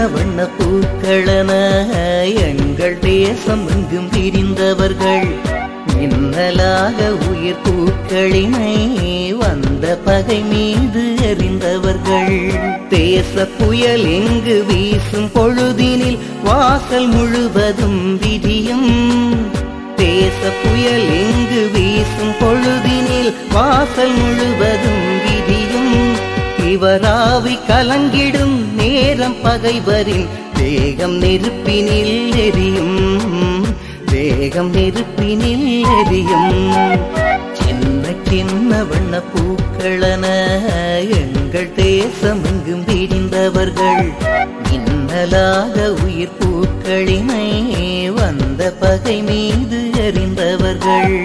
வண்ண பூக்களன எங்கள் தேசம் எங்கும் விரிந்தவர்கள் மின்னலாக உயிர் பூக்களினை வந்த பகை மீது எறிந்தவர்கள் தேச புயல் எங்கு வீசும் பொழுதினில் வாசல் முழுவதும் விதியும் தேச புயல் எங்கு வீசும் பொழுதினில் வாசல் முழுவதும் விதியும் இவராவி கலங்கிடும் நேரம் பகைவரின் வேகம் நெருப்பினில் எரியும் வேகம் நெருப்பினில் எரியும் சின்ன சின்ன வண்ண பூக்களன எங்கள் தேசம் எங்கும் விரிந்தவர்கள் மின்னலாக உயிர் பூக்களினை வந்த பகை மீது அறிந்தவர்கள்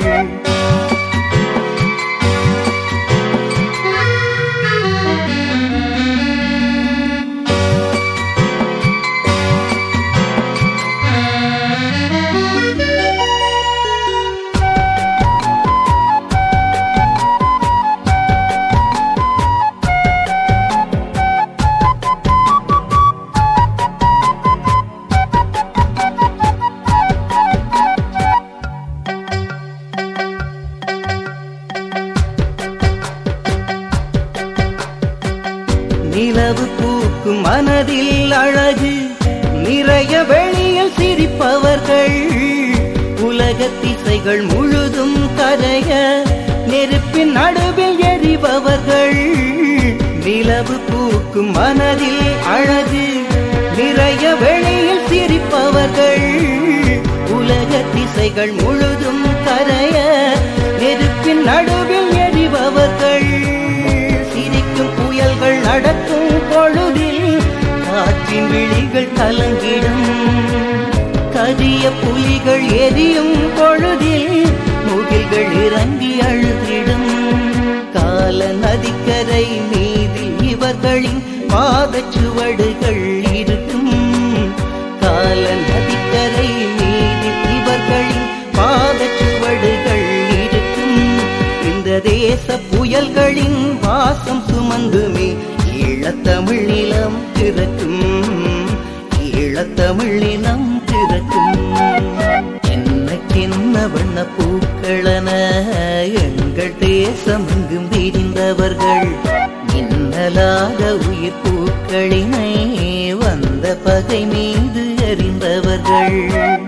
நிலவு பூக்கும் மனதில் அழகு நிறைய வெளியில் சிரிப்பவர்கள் உலக திசைகள் முழுதும் கரைய நெருப்பின் நடுவில் எரிபவர்கள் நிலவு பூக்கும் மனதில் அழகு நிறைய வெளியில் சிரிப்பவர்கள் உலக திசைகள் முழுதும் கரைய நெருப்பின் நடுவில் எரிபவர்கள் சிரிக்கும் புயல்கள் நடக்கும் பொழுதில் காற்றின் விழிகள் கலங்கிடும் கரிய புலிகள் எரியும் பொழுதில் முகில்கள் இறங்கி அழுதிடும் கால நதிக்கரை மீது இவர்களின் பாதச்சுவடுகள் இருக்கும் கால நதிக்கரை மீது இவர்களின் பாதச்சுவடுகள் இருக்கும் இந்த தேச புயல்களின் வாசம் சுமந்துமே ஈழத்தமிழ் நிலம் திறக்கும் ஈழத்தமிழ் நிலம் திறக்கும் என்ன கிண்ண வண்ண பூக்களன எங்கள் தேசம் எங்கும் விரிந்தவர்கள் மின்னலாக உயிர் பூக்களினை வந்த பகை மீது அறிந்தவர்கள்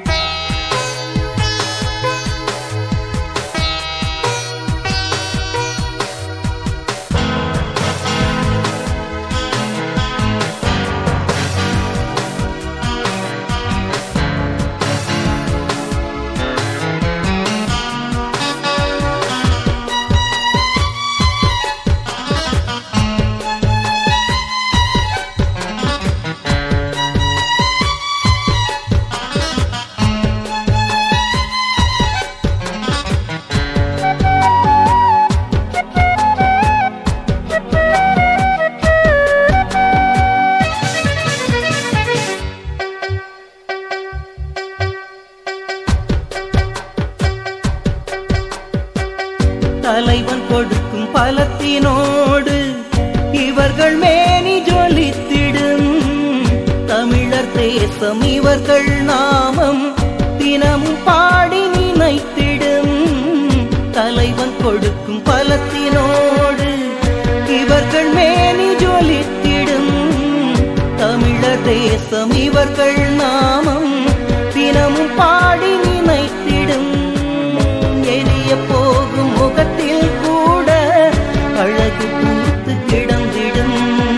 தலைவன் கொடுக்கும் பலத்தினோடு இவர்கள் மேனி ஜொலித்திடும் தமிழர் தேசம் இவர்கள் நாமம் தினமும் பாடி நினைத்திடும் தலைவன் கொடுக்கும் பலத்தினோடு இவர்கள் மேனி ஜொலித்திடும் தமிழர் தேசம் இவர்கள் நாமம் தினமும் பாடி நினைத்திடும் எரிய போகும் முகத்தில் கூட அழகு பூத்து கிடந்திடும்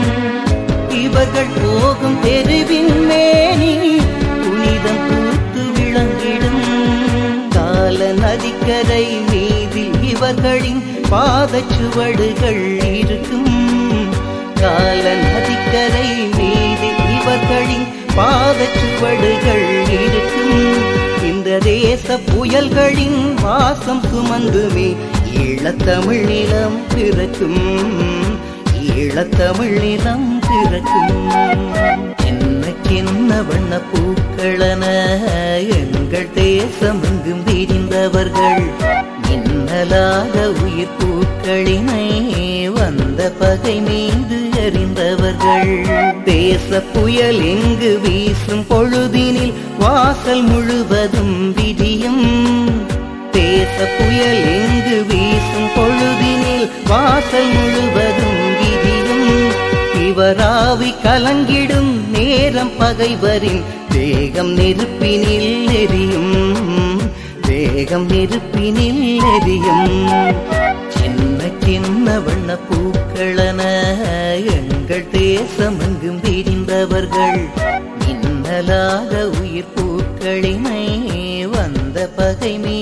இவர்கள் போகும் தெருவின் மேனி புனிதம் பூத்து விளங்கிடும் கால நதிக்கரை மீதில் இவர்களின் பாதச்சுவடுகள் இருக்கும் கால நதிக்கரை மீதில் இவர்களின் பாதச்சுவடுகள் இருக்கும் இந்த தேச புயல்களின் வாசம் சுமந்துமே ஈழத்தமிழ் நிலம் பிறக்கும் ஈழத்தமிழ் நிலம் பிறக்கும் என்ன கிண்ண வண்ண பூக்களன எங்கள் தேசம் எங்கும் விரிந்தவர்கள் மின்னலாக மின்னலாக உயிர் பூக்களினை வந்த பகை மீது அறிந்தவர்கள் தேச புயல் எங்கு வீசும் பொழுதினில் வாசல் முழுவதும் விதியும் தேச புயல் எங்கு வீசும் பொழுதினில் வாசல் முழுவதும் விதியும் இவராவி கலங்கிடும் நேரம் பகைவரின் வேகம் நெருப்பினில் எரியும் வேகம் நெருப்பினில் எரியும் சின்ன சின்ன வண்ண பூக்களன எங்கள் தேசமெங்கும் விரிந்தவர்கள் மின்னலாக உயிர் பூக்களினை வந்த பகை மீது